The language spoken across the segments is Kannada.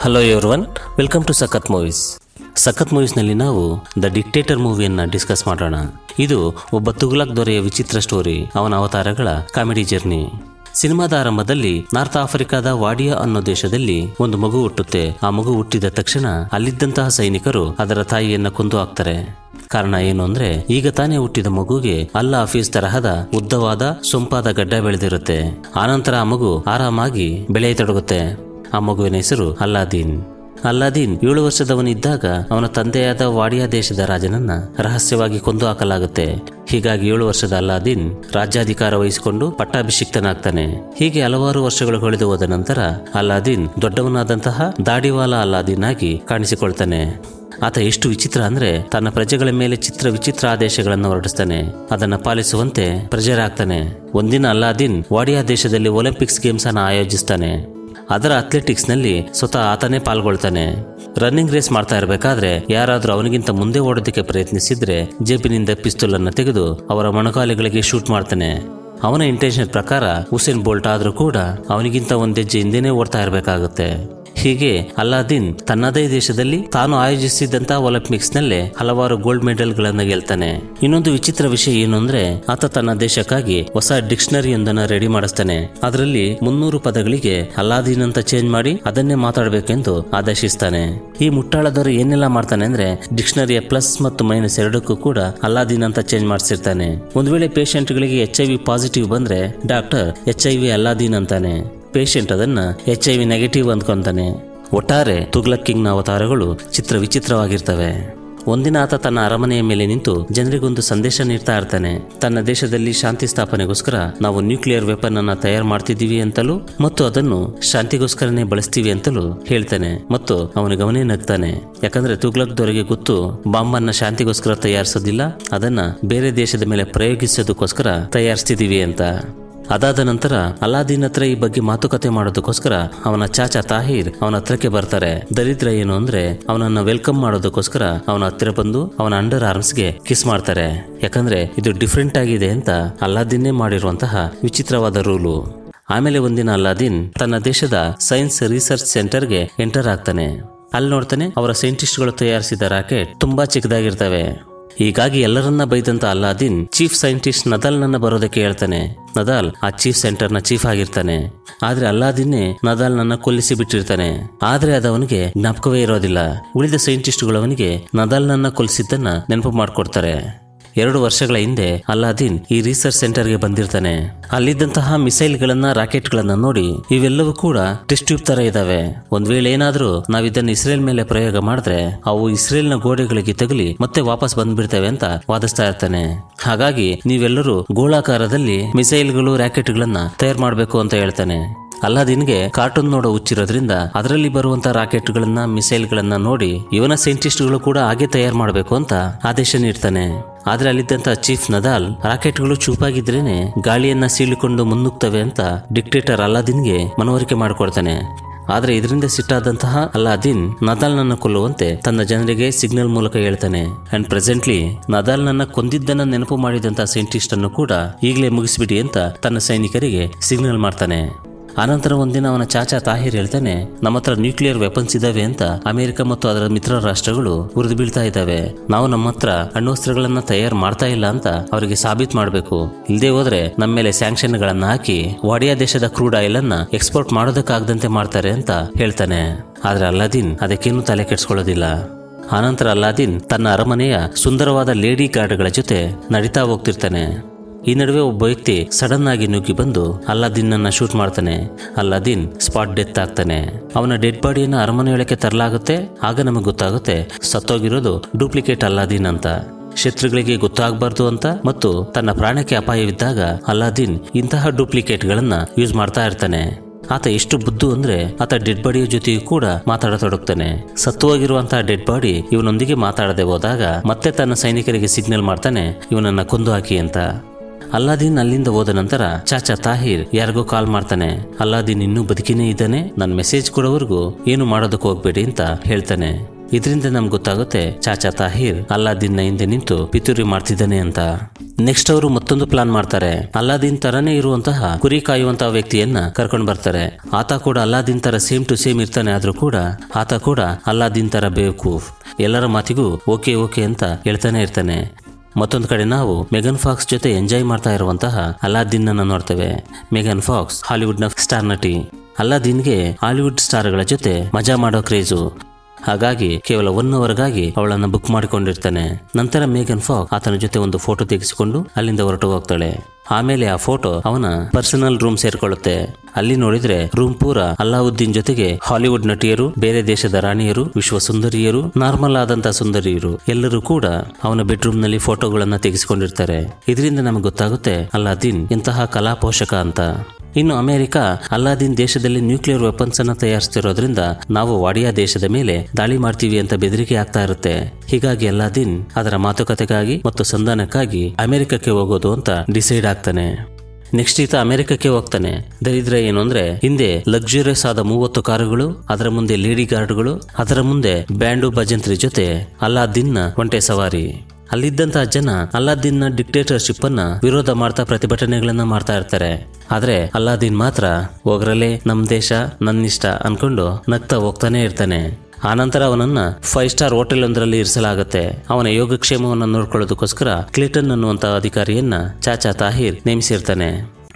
hello everyone welcome to Sakath movies Sakath ಮೂವೀಸ್ನಲ್ಲಿ ನಾವು ದ ಡಿಕ್ಟೇಟರ್ ಮೂವಿಯನ್ನ ಡಿಸ್ಕಸ್ ಮಾಡೋಣ ಇದು ಒಬ್ಬ ತುಘಲಕ್ ದೊರೆಯ ವಿಚಿತ್ರ ಸ್ಟೋರಿ ಅವನ ಅವತಾರಗಳ ಕಾಮಿಡಿ ಜರ್ನಿ ಸಿನಿಮಾದ ಆರಂಭದಲ್ಲಿ ನಾರ್ತ್ ಆಫ್ರಿಕಾದ ವಾಡಿಯಾ ಅನ್ನೋ ದೇಶದಲ್ಲಿ ಒಂದು ಮಗು ಹುಟ್ಟುತ್ತೆ ಆ ಮಗು ಹುಟ್ಟಿದ ತಕ್ಷಣ ಅಲ್ಲಿದ್ದಂತಹ ಸೈನಿಕರು ಅದರ ತಾಯಿಯನ್ನ ಕೊಂದು ಹಾಕ್ತಾರೆ ಕಾರಣ ಏನು ಅಂದ್ರೆ ಈಗ ತಾನೇ ಹುಟ್ಟಿದ ಮಗುಗೆ ಅಲ್ಲ ಆಫೀಸ್ ತರಹದ ಉದ್ದವಾದ ಸೊಂಪಾದ ಗಡ್ಡ ಬೆಳೆದಿರುತ್ತೆ ಆನಂತರ ಆ ಮಗು ಆರಾಮಾಗಿ ಬೆಳೆಯತೊಡಗುತ್ತೆ ಆ ಮಗುವಿನ ಹೆಸರು ಅಲ್ಲಾದೀನ್ ಅಲ್ಲಾದೀನ್ ಏಳು ವರ್ಷದವನಿದ್ದಾಗ ಅವನ ತಂದೆಯಾದ ವಾಡಿಯಾ ದೇಶದ ರಾಜನನ್ನ ರಹಸ್ಯವಾಗಿ ಕೊಂದು ಹಾಕಲಾಗುತ್ತೆ ಹೀಗಾಗಿ ಏಳು ವರ್ಷದ ಅಲ್ಲಾದೀನ್ ರಾಜ್ಯಾಧಿಕಾರ ವಹಿಸಿಕೊಂಡು ಪಟ್ಟಾಭಿಷಿಕ್ತನಾಗ್ತಾನೆ ಹೀಗೆ ಹಲವಾರು ವರ್ಷಗಳು ಕಳೆದು ಹೋದ ನಂತರ ಅಲ್ಲಾದೀನ್ ದೊಡ್ಡವನಾದಂತಹ ದಾಡಿವಾಲ ಅಲ್ಲಾದೀನ್ ಆಗಿ ಕಾಣಿಸಿಕೊಳ್ತಾನೆ ಆತ ಎಷ್ಟು ವಿಚಿತ್ರ ಅಂದ್ರೆ ತನ್ನ ಪ್ರಜೆಗಳ ಮೇಲೆ ಚಿತ್ರ ವಿಚಿತ್ರ ಆದೇಶಗಳನ್ನು ಹೊರಡಿಸ್ತಾನೆ ಅದನ್ನ ಪಾಲಿಸುವಂತೆ ಪ್ರಜೆರಾಗ್ತಾನೆ ಒಂದಿನ ಅಲ್ಲಾದೀನ್ ವಾಡಿಯಾ ದೇಶದಲ್ಲಿ ಒಲಿಂಪಿಕ್ಸ್ ಗೇಮ್ಸ್ ಅನ್ನ ಆಯೋಜಿಸ್ತಾನೆ ಅದರ ಅಥ್ಲೆಟಿಕ್ಸ್ ನಲ್ಲಿ ಸ್ವತಃ ಆತನೇ ಪಾಲ್ಗೊಳ್ತಾನೆ ರನ್ನಿಂಗ್ ರೇಸ್ ಮಾಡ್ತಾ ಇರಬೇಕಾದ್ರೆ ಯಾರಾದ್ರೂ ಅವನಿಗಿಂತ ಮುಂದೆ ಓಡೋದಕ್ಕೆ ಪ್ರಯತ್ನಿಸಿದ್ರೆ ಜೇಬಿನಿಂದ ಪಿಸ್ತೂಲ್ ಅನ್ನ ತೆಗೆದು ಅವರ ಮೊಣಕಾಲಿಗಳಿಗೆ ಶೂಟ್ ಮಾಡ್ತಾನೆ ಅವನ ಇಂಟೆನ್ಷನ್ ಪ್ರಕಾರ ಹುಸೇನ್ ಬೋಲ್ಟ್ ಆದ್ರೂ ಕೂಡ ಅವನಿಗಿಂತ ಒಂದ್ ಹೆಜ್ಜೆ ಹಿಂದೆನೇ ಓಡ್ತಾ ಇರಬೇಕಾಗುತ್ತೆ ಹೀಗೆ ಅಲ್ಲಾದೀನ್ ತನ್ನದೇ ದೇಶದಲ್ಲಿ ತಾನು ಆಯೋಜಿಸಿದಂತ ಒಲಿಂಪಿಕ್ಸ್ ನಲ್ಲೇ ಹಲವಾರು ಗೋಲ್ಡ್ ಮೆಡಲ್ ಗಳನ್ನ ಗೆಲ್ತಾನೆ ಇನ್ನೊಂದು ವಿಚಿತ್ರ ವಿಷಯ ಏನು ಅಂದ್ರೆ ಆತ ತನ್ನ ದೇಶಕ್ಕಾಗಿ ಹೊಸ ಡಿಕ್ಷನರಿಯೊಂದನ್ನ ರೆಡಿ ಮಾಡಿಸ್ತಾನೆ ಅದರಲ್ಲಿ ಮುನ್ನೂರು ಪದಗಳಿಗೆ ಅಲ್ಲಾದೀನ್ ಅಂತ ಚೇಂಜ್ ಮಾಡಿ ಅದನ್ನೇ ಮಾತಾಡಬೇಕೆಂದು ಆದೇಶಿಸ್ತಾನೆ ಈ ಮುಟ್ಟಾಳದವರು ಏನೆಲ್ಲ ಮಾಡ್ತಾನೆ ಅಂದ್ರೆ ಡಿಕ್ಷನರಿಯ ಪ್ಲಸ್ ಮತ್ತು ಮೈನಸ್ ಎರಡಕ್ಕೂ ಕೂಡ ಅಲ್ಲಾದೀನ್ ಅಂತ ಚೇಂಜ್ ಮಾಡಿಸಿರ್ತಾನೆ ಒಂದು ವೇಳೆ ಗಳಿಗೆ ಎಚ್ ಐ ವಿ ಪಾಸಿಟಿವ್ ಬಂದ್ರೆ doctor H I V Aladdin ಅಂತಾನೆ ಪೇಷಂಟ್ ಅದನ್ನ ಎಚ್ ಐ ವಿ ನೆಗೆಟಿವ್ ಅಂದ್ಕೊಂತಾನೆ ಒಟ್ಟಾರೆ ತುಗ್ಲಕ್ ಕಿಂಗ್ನ ಅವತಾರಗಳು ಚಿತ್ರ ವಿಚಿತ್ರವಾಗಿರ್ತವೆ ಒಂದಿನ ಆತ ತನ್ನ ಅರಮನೆಯ ಮೇಲೆ ನಿಂತು ಜನರಿಗೊಂದು ಸಂದೇಶ ನೀಡ್ತಾ ಇರ್ತಾನೆ ತನ್ನ ದೇಶದಲ್ಲಿ ಶಾಂತಿ ಸ್ಥಾಪನೆಗೋಸ್ಕರ ನಾವು ನ್ಯೂಕ್ಲಿಯರ್ ವೆಪನ್ ಅನ್ನ ತಯಾರು ಮಾಡ್ತಿದ್ದೀವಿ ಅಂತಲೂ ಮತ್ತು ಅದನ್ನು ಶಾಂತಿಗೋಸ್ಕರನೇ ಬಳಸ್ತೀವಿ ಅಂತಲೂ ಹೇಳ್ತಾನೆ ಮತ್ತು ಅವನಿಗೆ ಅವನೇ ನಗ್ತಾನೆ ಯಾಕಂದ್ರೆ ತುಗ್ಲಕ್ ದೊರೆಗೆ ಗೊತ್ತು ಬಾಂಬ್ ಅನ್ನ ಶಾಂತಿಗೋಸ್ಕರ ತಯಾರಿಸೋದಿಲ್ಲ ಅದನ್ನ ಬೇರೆ ದೇಶದ ಮೇಲೆ ಪ್ರಯೋಗಿಸೋದಕ್ಕೋಸ್ಕರ ತಯಾರಿಸ್ತಿದೀವಿ ಅಂತ ಅದಾದ ನಂತರ ಅಲಾದೀನ್ ಹತ್ರ ಈ ಬಗ್ಗೆ ಮಾತುಕತೆ ಮಾಡೋದಕ್ಕೋಸ್ಕರ ಅವನ ಚಾಚಾ ತಾಹಿರ್ ಅವನ ಹತ್ರಕ್ಕೆ ಬರ್ತಾರೆ ದರಿದ್ರ ಏನು ಅಂದ್ರೆ ಅವನನ್ನ ವೆಲ್ಕಮ್ ಮಾಡೋದಕ್ಕೋಸ್ಕರ ಅವನ ಹತ್ತಿರ ಬಂದು ಅವನ ಅಂಡರ್ ಆರ್ಮ್ಸ್ಗೆ ಕಿಸ್ ಮಾಡ್ತಾರೆ ಯಾಕಂದ್ರೆ ಇದು ಡಿಫ್ರೆಂಟ್ ಆಗಿದೆ ಅಂತ ಅಲ್ಲಾದೀನ್ನೇ ಮಾಡಿರುವಂತಹ ವಿಚಿತ್ರವಾದ ರೂಲು ಆಮೇಲೆ ಒಂದಿನ ಅಲ್ಲಾದೀನ್ ತನ್ನ ದೇಶದ ಸೈನ್ಸ್ ರಿಸರ್ಚ್ ಸೆಂಟರ್ಗೆ ಎಂಟರ್ ಆಗ್ತಾನೆ ಅಲ್ಲಿ ನೋಡ್ತಾನೆ ಅವರ ಸೈಂಟಿಸ್ಟ್ಗಳು ತಯಾರಿಸಿದ ರಾಕೆಟ್ ತುಂಬಾ ಚಿಕ್ಕದಾಗಿರ್ತವೆ ಹೀಗಾಗಿ ಎಲ್ಲರನ್ನ ಬೈದಂತ ಅಲ್ಲಾದೀನ್ ಚೀಫ್ ಸೈಂಟಿಸ್ಟ್ ನದಾಲ್ನನ್ನ ಬರೋದಕ್ಕೆ ಹೇಳ್ತಾನೆ ನದಾಲ್ ಆ ಚೀಫ್ ಸೆಂಟರ್ನ ಚೀಫ್ ಆಗಿರ್ತಾನೆ ಆದ್ರೆ ಅಲ್ಲಾದೀನ್ನೇ ನದಾಲ್ನನ್ನ ಕೊಲ್ಲಿಸಿ ಬಿಟ್ಟಿರ್ತಾನೆ ಆದ್ರೆ ಅದು ಅವನಿಗೆ ಜ್ಞಾಪಕವೇ ಇರೋದಿಲ್ಲ ಉಳಿದ ಸೈಂಟಿಸ್ಟ್ಗಳು ಅವನಿಗೆ ನದಾಲ್ನನ್ನ ಕೊಲ್ಲಿಸಿದ್ದನ್ನ ನೆನಪು ಮಾಡ್ಕೊಡ್ತಾರೆ ಎರಡು ವರ್ಷಗಳ ಹಿಂದೆ ಅಲ್ಲಾದೀನ್ ಈ ರಿಸರ್ಚ್ ಸೆಂಟರ್ಗೆ ಬಂದಿರ್ತಾನೆ ಅಲ್ಲಿದ್ದಂತಹ ಮಿಸೈಲ್ಗಳನ್ನ ರಾಕೆಟ್ಗಳನ್ನ ನೋಡಿ ಇವೆಲ್ಲವೂ ಕೂಡ ಟೆಸ್ಟ್ ಟ್ಯೂಬ್ ತರ ಇದಾವೆ ಒಂದ್ ವೇಳೆ ಏನಾದ್ರೂ ನಾವ್ ಇದನ್ನ ಇಸ್ರೇಲ್ ಮೇಲೆ ಪ್ರಯೋಗ ಮಾಡಿದ್ರೆ ಅವು ಇಸ್ರೇಲ್ನ ಗೋಡೆಗಳಿಗೆ ತಗುಲಿ ಮತ್ತೆ ವಾಪಸ್ ಬಂದ್ಬಿಡ್ತವೆ ಅಂತ ವಾದಿಸ್ತಾ ಇರ್ತಾನೆ ಹಾಗಾಗಿ ನೀವೆಲ್ಲರೂ ಗೋಳಾಕಾರದಲ್ಲಿ ಮಿಸೈಲ್ಗಳು ರಾಕೆಟ್ಗಳನ್ನ ತಯಾರು ಮಾಡಬೇಕು ಅಂತ ಹೇಳ್ತಾನೆ ಅಲ್ಲಾದೀನ್ಗೆ ಕಾರ್ಟೂನ್ ನೋಡೋ ಹುಚ್ಚಿರೋದ್ರಿಂದ ಅದರಲ್ಲಿ ಬರುವಂತ ರಾಕೆಟ್ಗಳನ್ನ ಮಿಸೈಲ್ಗಳನ್ನ ನೋಡಿ ಇವನ ಸೈಂಟಿಸ್ಟ್ಗಳು ಕೂಡ ಹಾಗೆ ತಯಾರು ಮಾಡಬೇಕು ಅಂತ ಆದೇಶ ನೀಡ್ತಾನೆ ಆದ್ರೆ ಅಲ್ಲಿದ್ದಂತ ಚೀಫ್ ನದಾಲ್ ರಾಕೆಟ್ಗಳು ಚೂಪಾಗಿದ್ರೇನೆ ಗಾಳಿಯನ್ನ ಸೀಳಿಕೊಂಡು ಮುನ್ನುಗ್ತವೆ ಅಂತ ಡಿಕ್ಟೇಟರ್ ಅಲ್ಲಾದೀನ್ಗೆ ಮನವರಿಕೆ ಮಾಡಿಕೊಡ್ತಾನೆ ಆದ್ರೆ ಇದರಿಂದ ಸಿಟ್ಟಾದಂತಹ ಅಲ್ಲಾದೀನ್ ನದಾಲ್ನನ್ನ ಕೊಲ್ಲುವಂತೆ ತನ್ನ ಜನರಿಗೆ ಸಿಗ್ನಲ್ ಮೂಲಕ ಹೇಳ್ತಾನೆ ಅಂಡ್ ಪ್ರೆಸೆಂಟ್ಲಿ ನದಾಲ್ನನ್ನ ಕೊಂದಿದ್ದನ್ನ ನೆನಪು ಮಾಡಿದಂತ ಸೈಂಟಿಸ್ಟ್ ಅನ್ನು ಕೂಡ ಈಗಲೇ ಮುಗಿಸ್ಬಿಡಿ ಅಂತ ತನ್ನ ಸೈನಿಕರಿಗೆ ಸಿಗ್ನಲ್ ಮಾಡ್ತಾನೆ ಆನಂತರ ಒಂದಿನ ಅವನ ಚಾಚಾ ತಾಹಿರ್ ಹೇಳ್ತಾನೆ ನಮ್ಮ ಹತ್ರ ನ್ಯೂಕ್ಲಿಯರ್ ವೆಪನ್ಸ್ ಇದಾವೆ ಅಂತ ಅಮೆರಿಕ ಮತ್ತು ಅದರ ಮಿತ್ರ ರಾಷ್ಟ್ರಗಳು ಉರಿದು ಬೀಳ್ತಾ ಇದ್ದಾವೆ ನಾವು ನಮ್ಮ ಹತ್ರ ಅಣ್ವಸ್ತ್ರಗಳನ್ನ ತಯಾರು ಮಾಡ್ತಾ ಇಲ್ಲ ಅಂತ ಅವರಿಗೆ ಸಾಬೀತ್ ಮಾಡಬೇಕು ಇಲ್ಲದೆ ಹೋದ್ರೆ ನಮ್ಮ ಮೇಲೆ ಸ್ಯಾಂಕ್ಷನ್ ಗಳನ್ನ ಹಾಕಿ ವಾಡಿಯಾ ದೇಶದ ಕ್ರೂಡ್ ಆಯಿಲ್ ಅನ್ನ ಎಕ್ಸ್ಪೋರ್ಟ್ ಮಾಡೋದಕ್ಕಾಗದಂತೆ ಮಾಡ್ತಾರೆ ಅಂತ ಹೇಳ್ತಾನೆ ಆದ್ರೆ ಅಲ್ಲಾದೀನ್ ಅದಕ್ಕೇನು ತಲೆ ಕೆಡ್ಸ್ಕೊಳ್ಳೋದಿಲ್ಲ ಆನಂತರ ಅಲ್ಲಾದೀನ್ ತನ್ನ ಅರಮನೆಯ ಸುಂದರವಾದ ಲೇಡಿ ಗಾರ್ಡ್ಗಳ ಜೊತೆ ನಡೀತಾ ಹೋಗ್ತಿರ್ತಾನೆ ಈ ನಡುವೆ ಒಬ್ಬ ವ್ಯಕ್ತಿ ಸಡನ್ ಆಗಿ ನುಗ್ಗಿ ಬಂದು ಅಲ್ಲಾದೀನ್ ಶೂಟ್ ಮಾಡ್ತಾನೆ ಅಲ್ಲಾದೀನ್ ಸ್ಪಾಟ್ ಡೆತ್ ಆಗ್ತಾನೆ ಅವನ ಡೆಡ್ ಬಾಡಿಯನ್ನು ಅರಮನೆಯೊಳಕ್ಕೆ ತರಲಾಗುತ್ತೆ ಆಗ ನಮಗೆ ಗೊತ್ತಾಗುತ್ತೆ ಸತ್ತೋಗಿರೋದು ಡೂಪ್ಲಿಕೇಟ್ ಅಲ್ಲಾದೀನ್ ಅಂತ ಶತ್ರುಗಳಿಗೆ ಗೊತ್ತಾಗಬಾರ್ದು ಅಂತ ಮತ್ತು ತನ್ನ ಪ್ರಾಣಕ್ಕೆ ಅಪಾಯವಿದ್ದಾಗ ಅಲ್ಲಾದೀನ್ ಇಂತಹ ಡೂಪ್ಲಿಕೇಟ್ಗಳನ್ನ ಯೂಸ್ ಮಾಡ್ತಾ ಇರ್ತಾನೆ ಆತ ಎಷ್ಟು ಬುದ್ಧು ಅಂದ್ರೆ ಆತ ಡೆಡ್ ಬಾಡಿಯ ಜೊತೆಯೂ ಕೂಡ ಮಾತಾಡತೊಡಗ್ತಾನೆ ಸತ್ತು ಹೋಗಿರುವಂತಹ ಡೆಡ್ ಬಾಡಿ ಇವನೊಂದಿಗೆ ಮಾತಾಡದೆ ಹೋದಾಗ ಮತ್ತೆ ತನ್ನ ಸೈನಿಕರಿಗೆ ಸಿಗ್ನಲ್ ಮಾಡ್ತಾನೆ ಇವನನ್ನ ಕೊಂದು ಹಾಕಿ ಅಂತ ಅಲ್ಲಾದೀನ್ ಅಲ್ಲಿಂದ ಹೋದ ನಂತರ ಚಾಚಾ ತಾಹಿರ್ ಯಾರಿಗೋ ಕಾಲ್ ಮಾಡ್ತಾನೆ ಅಲ್ಲಾದೀನ್ ಇನ್ನೂ ಬದುಕಿನೇ ಇದ್ದಾನೆ ನನ್ ಮೆಸೇಜ್ ಕೊಡೋವರೆಗೂ ಏನು ಮಾಡೋದಕ್ಕೆ ಹೋಗ್ಬೇಡಿ ಅಂತ ಹೇಳ್ತಾನೆ ಇದರಿಂದ ನಮ್ಗೆ ಗೊತ್ತಾಗುತ್ತೆ ಚಾಚಾ ತಾಹಿರ್ ಅಲ್ಲಾದೀನ್ನ ಹಿಂದೆ ನಿಂತು ಪಿತೂರಿ ಮಾಡ್ತಿದ್ದಾನೆ ಅಂತ ನೆಕ್ಸ್ಟ್ ಅವರು ಮತ್ತೊಂದು ಪ್ಲಾನ್ ಮಾಡ್ತಾರೆ ಅಲ್ಲಾದಿನ್ ತರನೇ ಇರುವಂತಹ ಕುರಿ ಕಾಯುವಂತಹ ವ್ಯಕ್ತಿಯನ್ನ ಕರ್ಕೊಂಡು ಬರ್ತಾರೆ ಆತ ಕೂಡ ಅಲ್ಲಾದಿನ್ ತರ ಸೇಮ್ ಟು ಸೇಮ್ ಇರ್ತಾನೆ ಆದ್ರೂ ಕೂಡ ಆತ ಕೂಡ ಅಲ್ಲಾದಿನ್ ತರ ಬೇಕು ಎಲ್ಲರ ಮಾತಿಗೂ ಓಕೆ ಓಕೆ ಅಂತ ಹೇಳ್ತಾನೆ ಇರ್ತಾನೆ ಮತ್ತೊಂದು ಕಡೆ ನಾವು ಮೆಗನ್ ಫಾಕ್ಸ್ ಜೊತೆ ಎಂಜಾಯ್ ಮಾಡ್ತಾ ಇರುವಂತಹ ಅಲ್ಲಾದಿನ್ ಅನ್ನ ನೋಡ್ತೇವೆ ಮೆಗನ್ ಫಾಕ್ಸ್ ಹಾಲಿವುಡ್ನ ಸ್ಟಾರ್ ನಟಿ ಅಲ್ಲಾದಿನ್ಗೆ ಹಾಲಿವುಡ್ ಸ್ಟಾರ್ಗಳ ಜೊತೆ ಮಜಾ ಮಾಡೋ ಕ್ರೇಜು ಹಾಗಾಗಿ ಕೇವಲ ಒನ್ ಅವರ್ಗಾಗಿ ಅವಳನ್ನು ಬುಕ್ ಮಾಡಿಕೊಂಡಿರ್ತಾನೆ ನಂತರ ಮೇಗನ್ ಫಾಕ್ ಆತನ ಜೊತೆ ಒಂದು ಫೋಟೋ ತೆಗೆಸಿಕೊಂಡು ಅಲ್ಲಿಂದ ಹೊರಟು ಹೋಗ್ತಾಳೆ ಆಮೇಲೆ ಆ ಫೋಟೋ ಅವನ ಪರ್ಸನಲ್ ರೂಮ್ ಸೇರ್ಕೊಳ್ಳುತ್ತೆ ಅಲ್ಲಿ ನೋಡಿದ್ರೆ ರೂಮ್ ಪೂರ ಅಲ್ಲಾವುದ್ದೀನ್ ಜೊತೆಗೆ ಹಾಲಿವುಡ್ ನಟಿಯರು ಬೇರೆ ದೇಶದ ರಾಣಿಯರು ವಿಶ್ವ ಸುಂದರಿಯರು ನಾರ್ಮಲ್ ಆದಂತ ಸುಂದರಿಯರು ಎಲ್ಲರೂ ಕೂಡ ಅವನ ಬೆಡ್ರೂಮ್ ನಲ್ಲಿ ಫೋಟೋಗಳನ್ನ ತೆಗೆಸಿಕೊಂಡಿರ್ತಾರೆ ಇದರಿಂದ ನಮಗೆ ಗೊತ್ತಾಗುತ್ತೆ ಅಲ್ಲಾದ್ದೀನ್ ಇಂತಹ ಕಲಾ ಪೋಷಕ ಅಂತ ಇನ್ನು ಅಮೆರಿಕ ಅಲ್ಲಾದಿನ್ ದೇಶದಲ್ಲಿ ನ್ಯೂಕ್ಲಿಯರ್ ವೆಪನ್ಸ್ ಅನ್ನ ತಯಾರಿಸ್ತಿರೋದ್ರಿಂದ ನಾವು ವಾಡಿಯಾ ದೇಶದ ಮೇಲೆ ದಾಳಿ ಮಾಡ್ತೀವಿ ಅಂತ ಬೆದರಿಕೆ ಆಗ್ತಾ ಇರುತ್ತೆ ಹೀಗಾಗಿ ಅಲ್ಲಾದಿನ್ ಅದರ ಮಾತುಕತೆಗಾಗಿ ಮತ್ತು ಸಂಧಾನಕ್ಕಾಗಿ ಅಮೆರಿಕಕ್ಕೆ ಹೋಗೋದು ಅಂತ ಡಿಸೈಡ್ ಆಗ್ತಾನೆ ನೆಕ್ಸ್ಟ್ ಈತ ಅಮೆರಿಕಕ್ಕೆ ಹೋಗ್ತಾನೆ ದರಿದ್ರ ಏನು ಅಂದ್ರೆ ಹಿಂದೆ ಲಕ್ಸುರಿಯಸ್ ಆದ ಮೂವತ್ತು ಕಾರುಗಳು ಅದರ ಮುಂದೆ ಲೇಡಿ ಗಾರ್ಡ್ಗಳು ಅದರ ಮುಂದೆ ಬ್ಯಾಂಡು ಭಜಂತ್ರಿ ಜೊತೆ ಅಲ್ಲಾದಿನ್ನ ಒಂಟೆ ಸವಾರಿ ಅಲ್ಲಿದ್ದಂತಹ ಜನ ಅಲ್ಲಾದ್ದೀನ್ನ ಡಿಕ್ಟೇಟರ್ಶಿಪ್ ಅನ್ನ ವಿರೋಧ ಮಾಡ್ತಾ ಪ್ರತಿಭಟನೆಗಳನ್ನ ಮಾಡ್ತಾ ಇರ್ತಾರೆ ಆದ್ರೆ ಅಲ್ಲಾದ್ದೀನ್ ಮಾತ್ರ ಹೋಗ್ರಲೇ ನಮ್ ದೇಶ ನನ್ನಿಷ್ಟ ಅನ್ಕೊಂಡು ನಗ್ತಾ ಹೋಗ್ತಾನೆ ಇರ್ತಾನೆ ಆನಂತರ ಅವನನ್ನ ಫೈವ್ ಸ್ಟಾರ್ ಹೋಟೆಲ್ ಒಂದರಲ್ಲಿ ಇರಿಸಲಾಗುತ್ತೆ ಅವನ ಯೋಗಕ್ಷೇಮವನ್ನು ನೋಡ್ಕೊಳ್ಳೋದಕ್ಕೋಸ್ಕರ ಕ್ಲಿಟನ್ ಅನ್ನುವಂತ ಅಧಿಕಾರಿಯನ್ನ ಚಾಚಾ ತಾಹಿರ್ ನೇಮಿಸಿರ್ತಾನೆ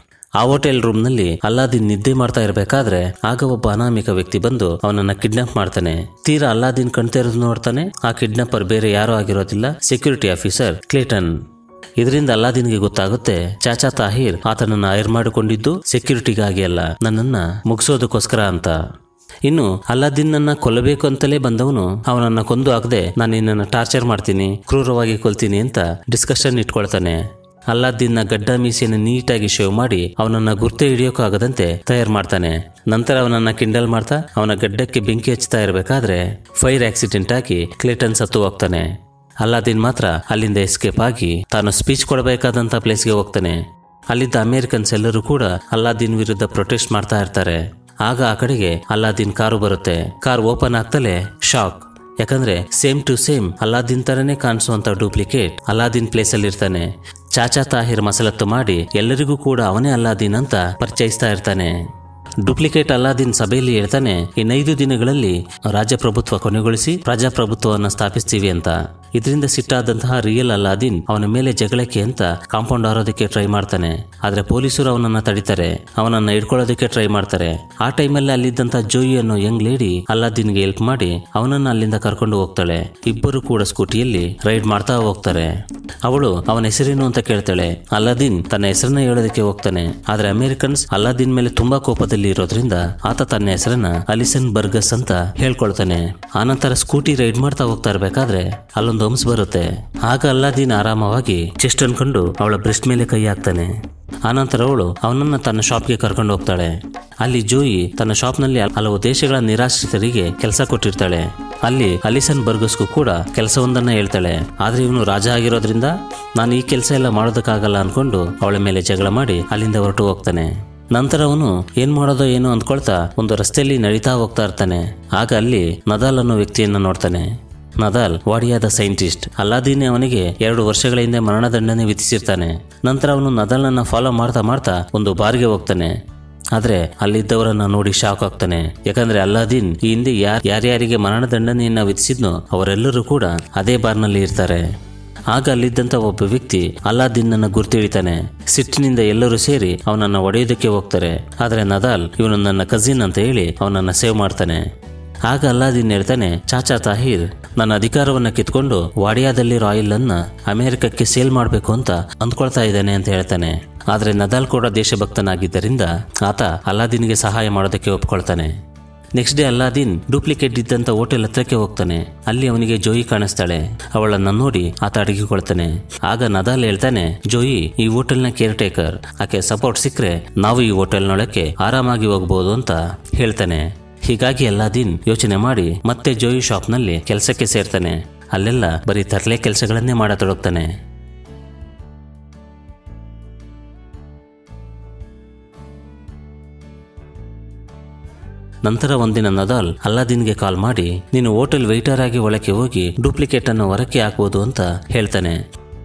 ಆ ಹೋಟೆಲ್ ರೂಮ್ನಲ್ಲಿ ಅಲ್ಲಾದಿನ್ ನಿದ್ದೆ ಮಾಡ್ತಾ ಇರಬೇಕಾದ್ರೆ ಆಗ ಒಬ್ಬ ಅನಾಮಿಕ ವ್ಯಕ್ತಿ ಬಂದು ಅವನನ್ನ ಕಿಡ್ನಾಪ್ ಮಾಡ್ತಾನೆ ತೀರಾ ಅಲ್ಲಾದಿನ್ ಕಣ್ತೇರದು ನೋಡ್ತಾನೆ ಆ ಕಿಡ್ನಾಪರ್ ಬೇರೆ ಯಾರೂ ಆಗಿರೋದಿಲ್ಲ ಸೆಕ್ಯೂರಿಟಿ ಆಫೀಸರ್ ಕ್ಲೇಟನ್ ಇದರಿಂದ ಅಲ್ಲಾದಿನ್ಗೆ ಗೊತ್ತಾಗುತ್ತೆ ಚಾಚಾ ತಾಹಿರ್ ಆತನನ್ನ ಐರ್ ಮಾಡಿಕೊಂಡಿದ್ದು ಸೆಕ್ಯೂರಿಟಿಗಾಗಿ ಅಲ್ಲ ನನ್ನನ್ನ ಮುಗಿಸೋದಕ್ಕೋಸ್ಕರ ಅಂತ ಇನ್ನು ಅಲ್ಲಾದಿನ್ನನ್ನ ಕೊಲ್ಲಬೇಕು ಅಂತಲೇ ಬಂದವನು ಅವನನ್ನ ಕೊಂದು ಹಾಕದೆ ನಾನು ನಿನ್ನನ್ನು ಟಾರ್ಚರ್ ಮಾಡ್ತೀನಿ ಕ್ರೂರವಾಗಿ ಕೊಲ್ತೀನಿ ಅಂತ ಡಿಸ್ಕಷನ್ ಇಟ್ಕೊಳ್ತಾನೆ ಅಲ್ಲಾದ್ದೀನ್ನ ಗಡ್ಡ ಮೀಸೆಯನ್ನು ನೀಟಾಗಿ ಶೇವ್ ಮಾಡಿ ಅವನನ್ನ ಗುರ್ತೆ ಹಿಡಿಯೋಕ್ಕಾಗದಂತೆ ತಯಾರು ಮಾಡ್ತಾನೆ ನಂತರ ಅವನನ್ನ ಕಿಂಡಲ್ ಮಾಡ್ತಾ ಅವನ ಗಡ್ಡಕ್ಕೆ ಬೆಂಕಿ ಹಚ್ತಾ ಇರಬೇಕಾದ್ರೆ ಫೈರ್ ಆಕ್ಸಿಡೆಂಟ್ ಆಗಿ ಕ್ಲೇಟನ್ ಸತ್ತು ಹೋಗ್ತಾನೆ ಅಲ್ಲಾದಿನ್ ಮಾತ್ರ ಅಲ್ಲಿಂದ ಎಸ್ಕೇಪ್ ಆಗಿ ತಾನು ಸ್ಪೀಚ್ ಕೊಡಬೇಕಾದಂತ ಪ್ಲೇಸ್ಗೆ ಹೋಗ್ತಾನೆ ಅಲ್ಲಿದ್ದ ಅಮೇರಿಕನ್ಸ್ ಎಲ್ಲರೂ ಕೂಡ ಅಲ್ಲಾದಿನ್ ವಿರುದ್ಧ ಪ್ರೊಟೆಸ್ಟ್ ಮಾಡ್ತಾ ಇರ್ತಾರೆ ಆಗ ಆ ಕಡೆಗೆ ಅಲ್ಲಾದಿನ್ ಕಾರು ಬರುತ್ತೆ ಕಾರ್ ಓಪನ್ ಆಗ್ತಲೇ ಶಾಕ್ ಯಾಕಂದ್ರೆ ಸೇಮ್ ಟು ಸೇಮ್ ಅಲ್ಲಾದಿನ್ ತರನೇ ಕಾಣಿಸುವಂತ ಡೂಪ್ಲಿಕೇಟ್ ಅಲ್ಲಾದಿನ್ ಪ್ಲೇಸ್ ಅಲ್ಲಿ ಇರ್ತಾನೆ ಚಾಚಾ ತಾಹಿರ್ ಮಸಲತ್ತು ಮಾಡಿ ಎಲ್ಲರಿಗೂ ಕೂಡ ಅವನೇ ಅಲ್ಲಾದಿನ್ ಅಂತ ಪರಿಚಯಿಸ್ತಾ ಇರ್ತಾನೆ ಡೂಪ್ಲಿಕೇಟ್ ಅಲ್ಲಾದಿನ್ ಸಭೆಯಲ್ಲಿ ಹೇಳ್ತಾನೆ ಇನ್ನೈದು ದಿನಗಳಲ್ಲಿ ರಾಜಪ್ರಭುತ್ವ ಕೊನೆಗೊಳಿಸಿ ಪ್ರಜಾಪ್ರಭುತ್ವವನ್ನು ಸ್ಥಾಪಿಸ್ತೀವಿ ಅಂತ ಇದರಿಂದ ಸಿಟ್ಟಾದಂತಹ ರಿಯಲ್ ಅಲ್ಲಾದಿನ್ ಅವನ ಮೇಲೆ ಜಗಳಕ್ಕೆ ಅಂತ ಕಾಂಪೌಂಡ್ ಹಾರೋದಕ್ಕೆ ಟ್ರೈ ಮಾಡ್ತಾನೆ ಆದ್ರೆ ಪೊಲೀಸರು ಅವನನ್ನ ತಡಿತಾರೆ ಅವನನ್ನ ಹಿಡ್ಕೊಳ್ಳೋದಕ್ಕೆ ಟ್ರೈ ಮಾಡ್ತಾರೆ ಆ ಟೈಮಲ್ಲಿ ಅಲ್ಲಿದ್ದಂತ ಜೋಯಿ ಅನ್ನೋ ಯಂಗ್ ಲೇಡಿ ಅಲ್ಲಾದಿನ್ಗೆ ಹೆಲ್ಪ್ ಮಾಡಿ ಅವನನ್ನ ಅಲ್ಲಿಂದ ಕರ್ಕೊಂಡು ಹೋಗ್ತಾಳೆ ಇಬ್ಬರು ಕೂಡ ಸ್ಕೂಟಿಯಲ್ಲಿ ರೈಡ್ ಮಾಡ್ತಾ ಹೋಗ್ತಾರೆ ಅವಳು ಅವನ ಹೆಸರೇನು ಅಂತ ಕೇಳ್ತಾಳೆ ಅಲ್ಲಾದಿನ್ ತನ್ನ ಹೆಸರನ್ನ ಹೇಳೋದಕ್ಕೆ ಹೋಗ್ತಾನೆ ಆದ್ರೆ ಅಮೆರಿಕನ್ಸ್ ಅಲ್ಲಾದಿನ್ ಮೇಲೆ ತುಂಬಾ ಕೋಪದಲ್ಲಿ ಇರೋದ್ರಿಂದ ಆತ ತನ್ನ ಹೆಸರನ್ನ ಅಲಿಸನ್ ಬರ್ಗಸ್ ಅಂತ ಹೇಳ್ಕೊಳ್ತಾನೆ ಆನಂತರ ಸ್ಕೂಟಿ ರೈಡ್ ಮಾಡ್ತಾ ಹೋಗ್ತಾ ಇರ್ಬೇಕಾದ್ರೆ ಅಲ್ಲೊಂದು ಹಂಸ್ ಬರುತ್ತೆ ಆಗ ಅಲ್ಲಾದಿನ್ ಆರಾಮವಾಗಿ ಚೆಸ್ಟ್ ಅನ್ಕೊಂಡು ಅವಳ ಬ್ರೆಸ್ಟ್ ಮೇಲೆ ಕೈ ಹಾಕ್ತಾನೆ ಆನಂತರ ಅವಳು ಅವನನ್ನ ತನ್ನ ಶಾಪ್ಗೆ ಕರ್ಕೊಂಡು ಹೋಗ್ತಾಳೆ ಅಲ್ಲಿ ಜೋಯಿ ತನ್ನ ಶಾಪ್ನಲ್ಲಿ ಹಲವು ದೇಶಗಳ ನಿರಾಶ್ರಿತರಿಗೆ ಕೆಲಸ ಕೊಟ್ಟಿರ್ತಾಳೆ ಅಲ್ಲಿ ಅಲಿಸನ್ ಬರ್ಗಸ್ಗೂ ಕೂಡ ಕೆಲಸವೊಂದನ್ನ ಹೇಳ್ತಾಳೆ ಆದ್ರೆ ಇವನು ರಾಜ ಆಗಿರೋದ್ರಿಂದ ನಾನು ಈ ಕೆಲಸ ಎಲ್ಲ ಮಾಡೋದಕ್ಕಾಗಲ್ಲ ಅನ್ಕೊಂಡು ಅವಳ ಮೇಲೆ ಜಗಳ ಮಾಡಿ ಅಲ್ಲಿಂದ ಹೊರಟು ಹೋಗ್ತಾನೆ ನಂತರ ಅವನು ಏನ್ ಮಾಡೋದೋ ಏನೋ ಅಂದ್ಕೊಳ್ತಾ ಒಂದು ರಸ್ತೆಯಲ್ಲಿ ನಡೀತಾ ಹೋಗ್ತಾ ಇರ್ತಾನೆ ಆಗ ಅಲ್ಲಿ ನದಾಲ್ ಅನ್ನೋ ವ್ಯಕ್ತಿಯನ್ನ ನೋಡ್ತಾನೆ ನದಾಲ್ ವಾಡಿಯಾದ ಸೈಂಟಿಸ್ಟ್ ಅಲ್ಲಾದೀನೆ ಅವನಿಗೆ ಎರಡು ವರ್ಷಗಳ ಹಿಂದೆ ಮರಣದಂಡನೆ ವಿಧಿಸಿರ್ತಾನೆ ನಂತರ ಅವನು ನದಾಲ್ನನ್ನ ಫಾಲೋ ಮಾಡ್ತಾ ಮಾಡ್ತಾ ಒಂದು ಬಾರ್ಗೆ ಹೋಗ್ತಾನೆ ಆದ್ರೆ ಅಲ್ಲಿದ್ದವರನ್ನ ನೋಡಿ ಶಾಕ್ ಆಗ್ತಾನೆ ಯಾಕಂದ್ರೆ ಅಲ್ಲಾದೀನ್ ಈ ಹಿಂದೆ ಯಾರ್ ಯಾರ್ಯಾರಿಗೆ ಮರಣದಂಡನೆಯನ್ನ ವಿಧಿಸಿದ್ನೋ ಅವರೆಲ್ಲರೂ ಕೂಡ ಅದೇ ಬಾರ್ನಲ್ಲಿ ಇರ್ತಾರೆ ಆಗ ಅಲ್ಲಿದ್ದಂಥ ಒಬ್ಬ ವ್ಯಕ್ತಿ ಅಲ್ಲಾದಿನ್ನನ್ನ ಗುರ್ತಿಡಿತಾನೆ ಸಿಟ್ಟಿನಿಂದ ಎಲ್ಲರೂ ಸೇರಿ ಅವನನ್ನ ಒಡೆಯೋದಕ್ಕೆ ಹೋಗ್ತಾರೆ ಆದ್ರೆ ನದಾಲ್ ಇವನು ನನ್ನ ಕಸಿನ್ ಅಂತ ಹೇಳಿ ಅವನನ್ನ ಸೇವ್ ಮಾಡ್ತಾನೆ ಆಗ ಅಲ್ಲಾದಿನ್ ಹೇಳ್ತಾನೆ ಚಾಚಾ ತಾಹಿರ್ ನನ್ನ ಅಧಿಕಾರವನ್ನ ಕಿತ್ಕೊಂಡು ವಾಡಿಯಾದಲ್ಲಿ ರಾಯಲ್ ಅನ್ನ ಅಮೆರಿಕಕ್ಕೆ ಸೇಲ್ ಮಾಡಬೇಕು ಅಂತ ಅಂದ್ಕೊಳ್ತಾ ಇದ್ದಾನೆ ಅಂತ ಹೇಳ್ತಾನೆ ಆದ್ರೆ ನದಾಲ್ ಕೂಡ ದೇಶಭಕ್ತನಾಗಿದ್ದರಿಂದ ಆತ ಅಲ್ಲಾದಿನ್ಗೆ ಸಹಾಯ ಮಾಡೋದಕ್ಕೆ ಒಪ್ಕೊಳ್ತಾನೆ ನೆಕ್ಸ್ಟ್ ಡೇ ಅಲ್ಲಾದೀನ್ ಡೂಪ್ಲಿಕೇಟ್ ಇದ್ದಂತ ಹೋಟೆಲ್ ಹತ್ರಕ್ಕೆ ಹೋಗ್ತಾನೆ ಅಲ್ಲಿ ಅವನಿಗೆ ಜೋಯಿ ಕಾಣಿಸ್ತಾಳೆ ಅವಳನ್ನ ನೋಡಿ ಆತ ಅಡಗಿಕೊಳ್ತಾನೆ ಆಗ ನದಾಲ್ ಹೇಳ್ತಾನೆ ಜೋಯಿ ಈ ಹೋಟೆಲ್ನ ಕೇರ್ ಟೇಕರ್ ಆಕೆ ಸಪೋರ್ಟ್ ಸಿಕ್ಕರೆ ನಾವು ಈ ಹೋಟೆಲ್ನೊಳಕ್ಕೆ ಆರಾಮಾಗಿ ಹೋಗ್ಬೋದು ಅಂತ ಹೇಳ್ತಾನೆ ಹೀಗಾಗಿ ಅಲ್ಲಾದೀನ್ ಯೋಚನೆ ಮಾಡಿ ಮತ್ತೆ ಜೋಯಿ ಶಾಪ್ನಲ್ಲಿ ಕೆಲಸಕ್ಕೆ ಸೇರ್ತಾನೆ ಅಲ್ಲೆಲ್ಲ ಬರೀ ತರಲೆ ಕೆಲಸಗಳನ್ನೇ ಮಾಡತೊಡಗ್ತಾನೆ ನಂತರ ಒಂದಿನ ನದಾಲ್ ಅಲ್ಲಾದೀನ್ಗೆ ಕಾಲ್ ಮಾಡಿ ನೀನು ಹೋಟೆಲ್ ವೆಯ್ಟರ್ ಆಗಿ ಒಳಕ್ಕೆ ಹೋಗಿ ಡೂಪ್ಲಿಕೇಟ್ ಅನ್ನು ಹೊರಕ್ಕೆ ಹಾಕುವುದು ಅಂತ ಹೇಳ್ತಾನೆ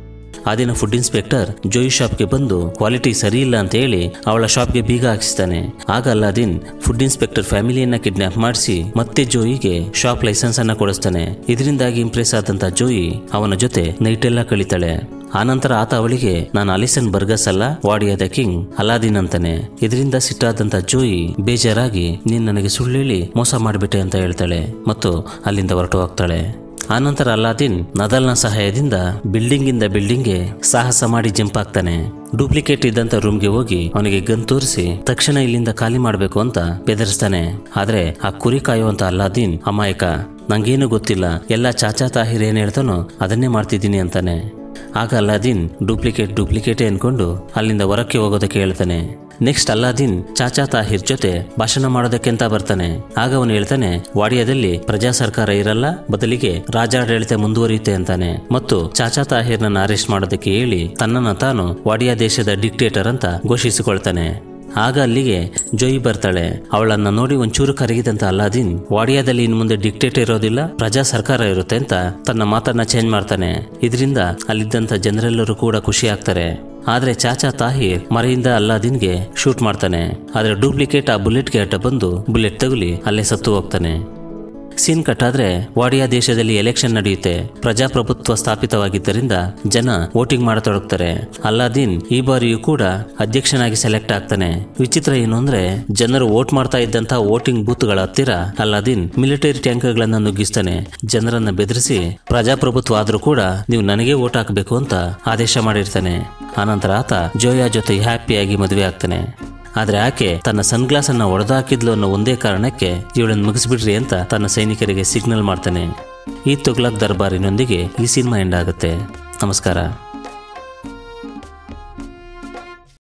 ಆ ದಿನ ಫುಡ್ ಇನ್ಸ್ಪೆಕ್ಟರ್ ಜೋಯಿ ಶಾಪ್ಗೆ ಬಂದು ಕ್ವಾಲಿಟಿ ಸರಿ ಇಲ್ಲ ಅಂತ ಹೇಳಿ ಅವಳ ಶಾಪ್ಗೆ ಬೀಗ ಹಾಕಿಸ್ತಾನೆ ಆಗ ಅಲ್ಲಾದಿನ್ ಫುಡ್ ಇನ್ಸ್ಪೆಕ್ಟರ್ ಫ್ಯಾಮಿಲಿಯನ್ನ ಕಿಡ್ನಾಪ್ ಮಾಡಿಸಿ ಮತ್ತೆ ಜೋಯಿಗೆ ಶಾಪ್ ಲೈಸೆನ್ಸ್ ಅನ್ನ ಕೊಡಿಸ್ತಾನೆ ಇದರಿಂದಾಗಿ ಇಂಪ್ರೆಸ್ ಆದಂತ ಜೋಯಿ ಅವನ ಜೊತೆ ನೈಟ್ ಎಲ್ಲ ಕಳೀತಾಳೆ ಆನಂತರ ಆತ ಅವಳಿಗೆ ನಾನು ಅಲಿಸನ್ ಬರ್ಗಸ್ ಅಲ್ಲ ವಾಡಿಯಾದ ಕಿಂಗ್ ಅಲಾದಿನ್ ಅಂತಾನೆ ಇದರಿಂದ ಸಿಟ್ಟಾದಂತ ಜೋಯಿ ಬೇಜಾರಾಗಿ ನೀನ್ ನನಗೆ ಸುಳ್ಳೇಳಿ ಮೋಸ ಮಾಡಿಬಿಟ್ಟೆ ಅಂತ ಹೇಳ್ತಾಳೆ ಮತ್ತು ಅಲ್ಲಿಂದ ಹೊರಟು ಹೋಗ್ತಾಳೆ ಆನಂತರ ಅಲ್ಲಾದಿನ್ ನದಲ್ನ ಸಹಾಯದಿಂದ ಬಿಲ್ಡಿಂಗ್ ಇಂದ ಬಿಲ್ಡಿಂಗ್ಗೆ ಸಾಹಸ ಮಾಡಿ ಜಂಪ್ ಆಗ್ತಾನೆ ಡೂಪ್ಲಿಕೇಟ್ ಇದ್ದಂತ ರೂಮ್ಗೆ ಹೋಗಿ ಅವನಿಗೆ ಗನ್ ತೋರಿಸಿ ತಕ್ಷಣ ಇಲ್ಲಿಂದ ಖಾಲಿ ಮಾಡಬೇಕು ಅಂತ ಬೆದರಿಸ್ತಾನೆ ಆದ್ರೆ ಆ ಕುರಿ ಕಾಯುವಂತ ಅಲ್ಲಾದಿನ್ ಅಮಾಯಕ ನಂಗೇನು ಗೊತ್ತಿಲ್ಲ ಎಲ್ಲ ಚಾಚಾ ತಾಹಿರ್ ಏನ್ ಹೇಳ್ತಾನೋ ಅದನ್ನೇ ಮಾಡ್ತಿದ್ದೀನಿ ಅಂತಾನೆ ಆಗ ಅಲ್ಲಾದಿನ್ ಡೂಪ್ಲಿಕೇಟ್ ಡೂಪ್ಲಿಕೇಟೇ ಅನ್ಕೊಂಡು ಅಲ್ಲಿಂದ ಹೊರಕ್ಕೆ ಹೋಗೋದಕ್ಕೆ ಹೇಳ್ತಾನೆ ನೆಕ್ಸ್ಟ್ ಅಲ್ಲಾದಿನ್ ಚಾಚಾ ತಾಹಿರ್ ಜೊತೆ ಭಾಷಣ ಮಾಡೋದಕ್ಕೆ ಅಂತ ಬರ್ತಾನೆ ಆಗ ಅವನು ಹೇಳ್ತಾನೆ ವಾಡಿಯಾದಲ್ಲಿ ಪ್ರಜಾ ಸರ್ಕಾರ ಇರಲ್ಲ ಬದಲಿಗೆ ರಾಜಾಡಳಿತ ಮುಂದುವರಿಯುತ್ತೆ ಅಂತಾನೆ ಮತ್ತು ಚಾಚಾ ತಾಹಿರ್ನನ್ನ ಅರೆಸ್ಟ್ ಮಾಡೋದಕ್ಕೆ ಹೇಳಿ ತನ್ನನ್ನ ತಾನು ವಾಡಿಯಾ ದೇಶದ ಡಿಕ್ಟೇಟರ್ ಅಂತ ಘೋಷಿಸಿಕೊಳ್ತಾನೆ ಆಗ ಅಲ್ಲಿಗೆ ಜೊಯ್ ಬರ್ತಾಳೆ ಅವಳನ್ನ ನೋಡಿ ಒಂಚೂರು ಕರಗಿದಂತ ಅಲ್ಲಾದಿನ್ ವಾಡಿಯಾದಲ್ಲಿ ಇನ್ನು ಮುಂದೆ ಡಿಕ್ಟೇಟ್ ಇರೋದಿಲ್ಲ ಪ್ರಜಾ ಸರ್ಕಾರ ಇರುತ್ತೆ ಅಂತ ತನ್ನ ಮಾತನ್ನ ಚೇಂಜ್ ಮಾಡ್ತಾನೆ ಇದರಿಂದ ಅಲ್ಲಿದ್ದಂತ ಜನರೆಲ್ಲರೂ ಕೂಡ ಖುಷಿ ಆಗ್ತಾರೆ ಆದ್ರೆ ಚಾಚಾ ತಾಹಿರ್ ಮರೆಯಿಂದ ಅಲ್ಲಾದಿನ್ಗೆ ಶೂಟ್ ಮಾಡ್ತಾನೆ ಆದ್ರೆ ಡೂಪ್ಲಿಕೇಟ್ ಆ ಬುಲೆಟ್ಗೆ ಅಡ್ಡ ಬಂದು ಬುಲೆಟ್ ತಗುಲಿ ಅಲ್ಲೇ ಸತ್ತು ಹೋಗ್ತಾನೆ ಸೀನ್ ಕಟ್ಟಾದ್ರೆ ವಾಡಿಯಾ ದೇಶದಲ್ಲಿ ಎಲೆಕ್ಷನ್ ನಡೆಯುತ್ತೆ ಪ್ರಜಾಪ್ರಭುತ್ವ ಸ್ಥಾಪಿತವಾಗಿದ್ದರಿಂದ ಜನ ವೋಟಿಂಗ್ ಮಾಡತೊಡಗ್ತಾರೆ ಅಲ್ಲಾದೀನ್ ಈ ಬಾರಿಯೂ ಕೂಡ ಅಧ್ಯಕ್ಷನಾಗಿ ಸೆಲೆಕ್ಟ್ ಆಗ್ತಾನೆ ವಿಚಿತ್ರ ಏನು ಅಂದ್ರೆ ಜನರು ವೋಟ್ ಮಾಡ್ತಾ ಇದ್ದಂತ ವೋಟಿಂಗ್ ಬೂತ್ಗಳ ಹತ್ತಿರ ಅಲ್ಲಾದೀನ್ ಮಿಲಿಟರಿ ಟ್ಯಾಂಕರ್ಗಳನ್ನ ನುಗ್ಗಿಸ್ತಾನೆ ಜನರನ್ನ ಬೆದರಿಸಿ ಪ್ರಜಾಪ್ರಭುತ್ವ ಆದ್ರೂ ಕೂಡ ನೀವು ನನಗೆ ವೋಟ್ ಹಾಕಬೇಕು ಅಂತ ಆದೇಶ ಮಾಡಿರ್ತಾನೆ ಆನಂತರ ಆತ ಜೋಯಾ ಜೊತೆ ಹ್ಯಾಪಿಯಾಗಿ ಮದುವೆ ಆಗ್ತಾನೆ ಆದ್ರೆ ಆಕೆ ತನ್ನ ಸನ್ಗ್ಲಾಸ್ ಅನ್ನ ಒಡೆದಾಕಿದ್ಲು ಅನ್ನೋ ಒಂದೇ ಕಾರಣಕ್ಕೆ ಇವಳನ್ನು ಮುಗಿಸ್ಬಿಡ್ರಿ ಅಂತ ತನ್ನ ಸೈನಿಕರಿಗೆ ಸಿಗ್ನಲ್ ಮಾಡ್ತಾನೆ ಈ ತುಗ್ಲಕ್ ದರ್ಬಾರಿನೊಂದಿಗೆ ಈ ಸಿನಿಮಾ ಎಂಡ್ ಆಗುತ್ತೆ ನಮಸ್ಕಾರ